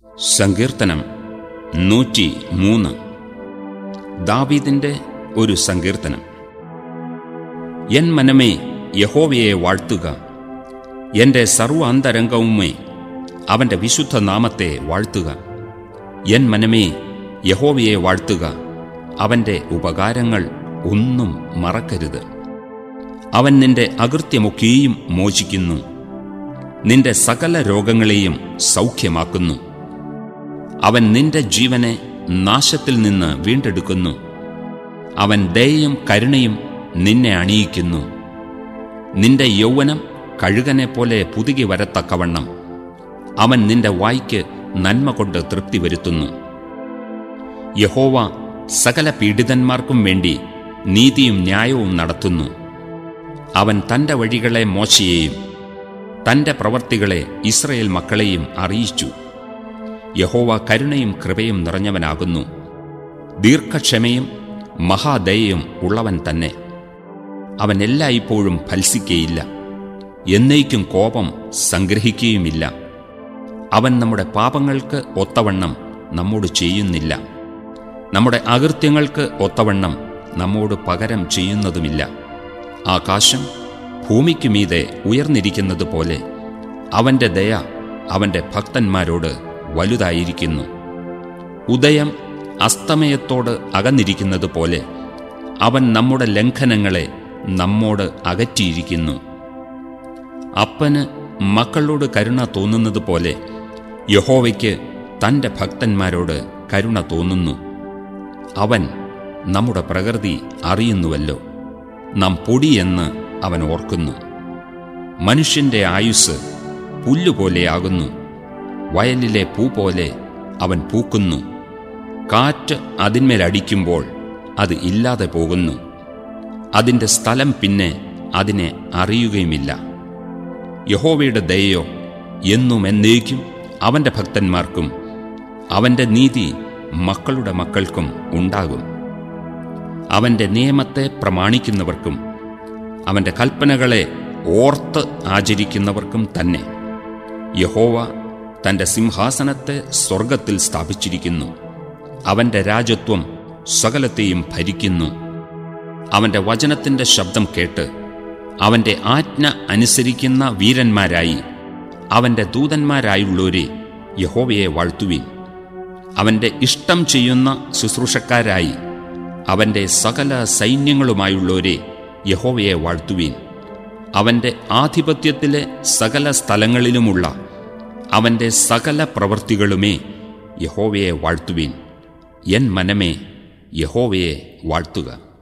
സങ്കീർത്തനം നൂറ്റി മൂന്ന് ദാവീദിന്റെ ഒരു സങ്കീർത്തനം എൻ മനമേ യഹോവയെ വാഴ്ത്തുക എൻ്റെ സർവാന്തരംഗവുമേ അവൻ്റെ വിശുദ്ധ നാമത്തെ വാഴ്ത്തുക എൻ മനമേ യഹോവയെ വാഴ്ത്തുക അവൻ്റെ ഉപകാരങ്ങൾ ഒന്നും മറക്കരുത് അവൻ നിന്റെ അകൃത്യമൊക്കെയും മോചിക്കുന്നു നിന്റെ സകല രോഗങ്ങളെയും സൗഖ്യമാക്കുന്നു അവൻ നിന്റെ ജീവനെ നാശത്തിൽ നിന്ന് വീണ്ടെടുക്കുന്നു അവൻ ദയയും കരുണയും നിന്നെ അണിയിക്കുന്നു നിന്റെ യൗവനം കഴുകനെ പോലെ പുതുകി വരത്തക്കവണ്ണം അവൻ നിന്റെ വായ്ക്ക് നന്മ കൊണ്ട് തൃപ്തി വരുത്തുന്നു യഹോവ സകല പീഡിതന്മാർക്കും വേണ്ടി നീതിയും ന്യായവും നടത്തുന്നു അവൻ തന്റെ വഴികളെ മോശയെയും തന്റെ പ്രവർത്തികളെ ഇസ്രയേൽ മക്കളെയും അറിയിച്ചു യഹോവ കരുണയും കൃപയും നിറഞ്ഞവനാകുന്നു ദീർഘക്ഷമയും മഹാദയയും ഉള്ളവൻ തന്നെ അവൻ എല്ലായ്പ്പോഴും ഫൽസിക്കയില്ല എന്നേക്കും കോപം സംഗ്രഹിക്കുകയുമില്ല അവൻ നമ്മുടെ പാപങ്ങൾക്ക് ഒത്തവണ്ണം നമ്മോട് ചെയ്യുന്നില്ല നമ്മുടെ അകൃത്യങ്ങൾക്ക് ഒത്തവണ്ണം നമ്മോട് പകരം ചെയ്യുന്നതുമില്ല ആകാശം ഭൂമിക്കു മീതെ ഉയർന്നിരിക്കുന്നത് പോലെ അവൻ്റെ ദയ അവൻ്റെ ഭക്തന്മാരോട് വലുതായിരിക്കുന്നു ഉദയം അസ്തമയത്തോട് അകന്നിരിക്കുന്നത് പോലെ അവൻ നമ്മുടെ ലംഘനങ്ങളെ നമ്മോട് അകറ്റിയിരിക്കുന്നു അപ്പന് മക്കളോട് കരുണ തോന്നുന്നത് പോലെ യഹോവയ്ക്ക് തൻ്റെ ഭക്തന്മാരോട് കരുണ തോന്നുന്നു അവൻ നമ്മുടെ പ്രകൃതി അറിയുന്നുവല്ലോ നാം പൊടിയെന്ന് അവൻ ഓർക്കുന്നു മനുഷ്യന്റെ ആയുസ് പുല്ലുപോലെയാകുന്നു വയലിലെ പൂ പോലെ അവൻ പൂക്കുന്നു കാറ്റ് അതിന്മേലടിക്കുമ്പോൾ അത് ഇല്ലാതെ പോകുന്നു അതിൻ്റെ സ്ഥലം പിന്നെ അതിനെ അറിയുകയുമില്ല യഹോവയുടെ ദയയോ എന്നും എന്നേക്കും അവൻ്റെ ഭക്തന്മാർക്കും അവൻ്റെ നീതി മക്കളുടെ മക്കൾക്കും ഉണ്ടാകും അവൻ്റെ നിയമത്തെ പ്രമാണിക്കുന്നവർക്കും അവൻ്റെ കൽപ്പനകളെ ഓർത്ത് ആചരിക്കുന്നവർക്കും തന്നെ യഹോവ തൻ്റെ സിംഹാസനത്തെ സ്വർഗത്തിൽ സ്ഥാപിച്ചിരിക്കുന്നു അവൻ്റെ രാജത്വം സകലത്തെയും ഭരിക്കുന്നു അവൻ്റെ വചനത്തിൻ്റെ ശബ്ദം കേട്ട് അവൻ്റെ ആജ്ഞ അനുസരിക്കുന്ന വീരന്മാരായി അവൻ്റെ ദൂതന്മാരായുള്ളവരെ യഹോവയെ വാഴ്ത്തുവീൻ അവൻ്റെ ഇഷ്ടം ചെയ്യുന്ന ശുശ്രൂഷക്കാരായി അവൻ്റെ സകല സൈന്യങ്ങളുമായുള്ളവരെ യഹോവയെ വാഴ്ത്തുവീൻ അവൻ്റെ ആധിപത്യത്തിലെ സകല സ്ഥലങ്ങളിലുമുള്ള അവൻ്റെ സകല പ്രവൃത്തികളുമേ യഹോവയെ വാഴ്ത്തുവീൻ എൻ മനമേ യഹോവയെ വാഴ്ത്തുക